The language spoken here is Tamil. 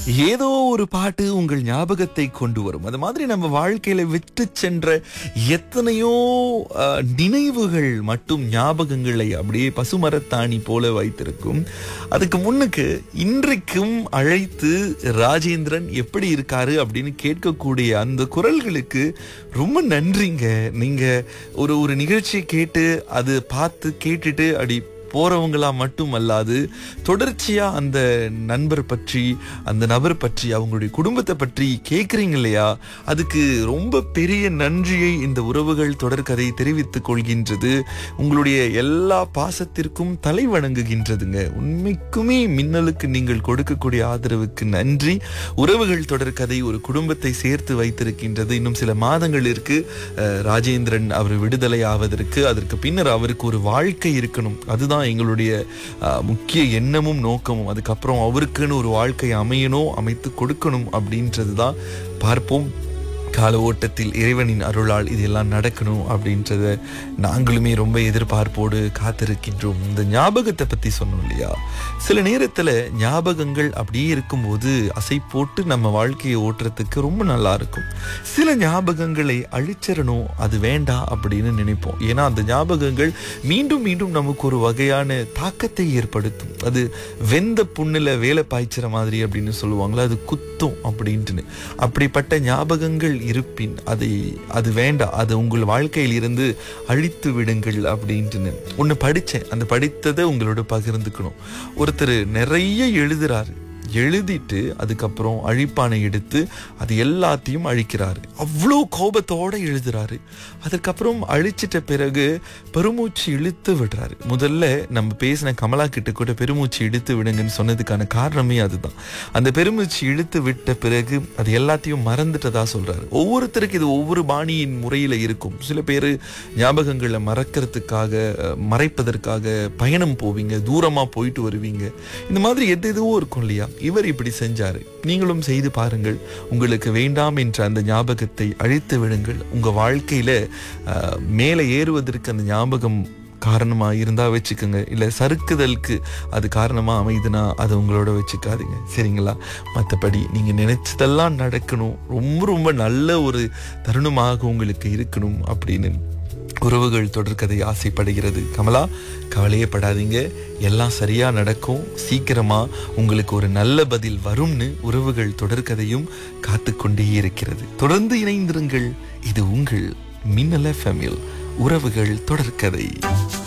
ஏதோ ஒரு பாட்டு உங்கள் ஞாபகத்தை கொண்டு வரும் அது மாதிரி நம்ம வாழ்க்கையில விட்டு சென்ற எத்தனையோ அஹ், நினைவுகள் மட்டும் ஞாபகங்களை அப்படியே பசுமரத்தாணி போல வைத்திருக்கும் அதுக்கு முன்னுக்கு இன்றைக்கும் அழைத்து ராஜேந்திரன் எப்படி இருக்காரு அப்படின்னு கேட்கக்கூடிய அந்த குரல்களுக்கு ரொம்ப நன்றிங்க நீங்க ஒரு ஒரு நிகழ்ச்சியை கேட்டு அது பார்த்து கேட்டுட்டு அப்படி போறவங்களா மட்டும் அல்லாது தொடர்ச்சியா அந்த நண்பர் பற்றி அந்த நபர் பற்றி அவங்களுடைய குடும்பத்தை பற்றி கேட்குறீங்க இல்லையா அதுக்கு ரொம்ப பெரிய நன்றியை இந்த உறவுகள் தொடர்கதை தெரிவித்துக் கொள்கின்றது உங்களுடைய எல்லா பாசத்திற்கும் தலை வணங்குகின்றதுங்க உண்மைக்குமே மின்னலுக்கு நீங்கள் கொடுக்கக்கூடிய ஆதரவுக்கு நன்றி உறவுகள் தொடர்கதை ஒரு குடும்பத்தை சேர்த்து வைத்திருக்கின்றது இன்னும் சில மாதங்கள் இருக்கு அஹ், ராஜேந்திரன் அவர் விடுதலை ஆவதற்கு அதற்கு பின்னர் அவருக்கு ஒரு வாழ்க்கை இருக்கணும் அதுதான் எங்களுடைய அஹ், முக்கிய எண்ணமும் நோக்கமும் அதுக்கப்புறம் அவருக்குன்னு ஒரு வாழ்க்கை அமையணும் அமைத்து கொடுக்கணும் அப்படின்றது தான் பார்ப்போம் கால ஓட்டத்தில் இறைவனின் அருளால் இதெல்லாம் நடக்கணும் அப்படின்றத நாங்களுமே ரொம்ப எதிர்பார்ப்போடு காத்திருக்கின்றோம் இந்த ஞாபகத்தை பத்தி சொன்னோம் இல்லையா சில நேரத்துல ஞாபகங்கள் அப்படியே இருக்கும்போது அசை போட்டு நம்ம வாழ்க்கையை ஓட்டுறதுக்கு ரொம்ப நல்லா இருக்கும் சில ஞாபகங்களை அழிச்சிடணும் அது வேண்டாம் அப்படின்னு நினைப்போம் ஏன்னா அந்த ஞாபகங்கள் மீண்டும் மீண்டும் நமக்கு ஒரு வகையான தாக்கத்தை ஏற்படுத்தும் அது வெந்த புண்ணுல வேலை பாய்ச்சிற மாதிரி அப்படின்னு சொல்லுவாங்களா அது குத்தும் அப்படின்ட்டுன்னு அப்படிப்பட்ட ஞாபகங்கள் இருப்பின் அதை அது வேண்டாம் அது உங்கள் வாழ்க்கையில் இருந்து அழித்து விடுங்கள் அப்படின்ட்டுன்னு ஒன்று படித்தேன் அந்த படித்ததை உங்களோட பகிர்ந்துக்கணும் ஒருத்தர் நிறைய எழுதுறாரு எழுதிட்டு அதுக்கப்புறம் அழிப்பானை எடுத்து அது எல்லாத்தையும் அழிக்கிறாரு அவ்வளோ கோபத்தோட எழுதுறாரு அதுக்கப்புறம் அழிச்சிட்ட பிறகு பெருமூச்சு இழுத்து விடுறாரு முதல்ல நம்ம பேசின கமலா கிட்ட கூட பெருமூச்சு இழுத்து விடுங்கன்னு சொன்னதுக்கான காரணமே அதுதான் அந்த பெருமூச்சு இழுத்து விட்ட பிறகு அது எல்லாத்தையும் மறந்துட்டதா சொல்றாரு ஒவ்வொருத்தருக்கு இது ஒவ்வொரு பாணியின் முறையில இருக்கும் சில பேர் ஞாபகங்களை மறக்கிறதுக்காக அஹ், மறைப்பதற்காக பயணம் போவீங்க தூரமா போயிட்டு வருவீங்க இந்த மாதிரி எது எதுவோ இருக்கும் இல்லையா இவர் இப்படி செஞ்சாரு நீங்களும் செய்து பாருங்கள் உங்களுக்கு வேண்டாம் என்ற அந்த ஞாபகத்தை அழித்து விடுங்கள் உங்க வாழ்க்கையில அஹ், மேலே ஏறுவதற்கு அந்த ஞாபகம் காரணமா இருந்தா வச்சுக்கோங்க இல்ல சறுக்குதலுக்கு அது காரணமா அமைதுனா அதை உங்களோட வச்சுக்காதீங்க சரிங்களா மற்றபடி நீங்க நினைச்சதெல்லாம் நடக்கணும் ரொம்ப ரொம்ப நல்ல ஒரு தருணமாக உங்களுக்கு இருக்கணும் அப்படின்னு உறவுகள் தொடர்கதை ஆசைப்படுகிறது கமலா கவலையே படாதீங்க எல்லாம் சரியா நடக்கும் சீக்கிரமா உங்களுக்கு ஒரு நல்ல பதில் வரும்னு உறவுகள் தொடர்கதையும் காத்துக்கொண்டே இருக்கிறது தொடர்ந்து இணைந்திருங்கள் இது உங்கள் மின்னல ஃபேமில் உறவுகள் தொடர்கதை